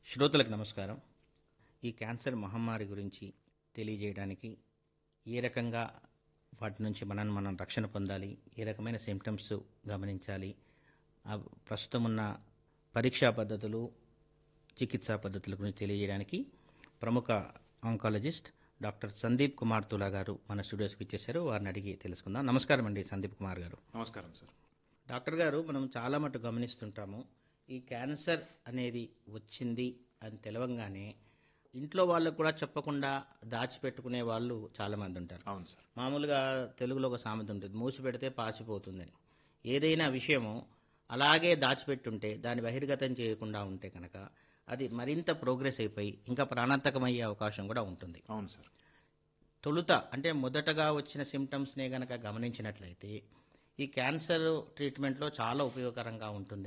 శ్రోతలకు నమస్కారం ఈ క్యాన్సర్ మహమ్మారి గురించి తెలియజేయడానికి ఏ రకంగా వాటి నుంచి మనం మనం రక్షణ పొందాలి ఏ రకమైన సిమ్టమ్స్ గమనించాలి ఆ ప్రస్తుతం ఉన్న పరీక్షా పద్ధతులు చికిత్సా పద్ధతుల గురించి తెలియజేయడానికి ప్రముఖ ఆంకాలజిస్ట్ డాక్టర్ సందీప్ కుమార్ తులా గారు మన స్టూడియోస్కి ఇచ్చేశారు వారిని అడిగి తెలుసుకుందాం నమస్కారం అండి సందీప్ కుమార్ గారు నమస్కారం సార్ డాక్టర్ గారు మనం చాలా మటు గమనిస్తుంటాము ఈ క్యాన్సర్ అనేది వచ్చింది అని తెలవంగానే ఇంట్లో వాళ్ళకు కూడా చెప్పకుండా దాచిపెట్టుకునే వాళ్ళు చాలామంది ఉంటారు అవును సార్ మామూలుగా తెలుగులో ఒక సామెత ఉంటుంది మూసి పెడితే పాసిపోతుందని ఏదైనా విషయము అలాగే దాచిపెట్టుంటే దాన్ని బహిర్గతం చేయకుండా ఉంటే కనుక అది మరింత ప్రోగ్రెస్ అయిపోయి ఇంకా ప్రాణాంతకమయ్యే అవకాశం కూడా ఉంటుంది అవును సార్ తొలుత అంటే మొదటగా వచ్చిన సిమ్టమ్స్నే గనక గమనించినట్లయితే ఈ క్యాన్సర్ ట్రీట్మెంట్లో చాలా ఉపయోగకరంగా ఉంటుంది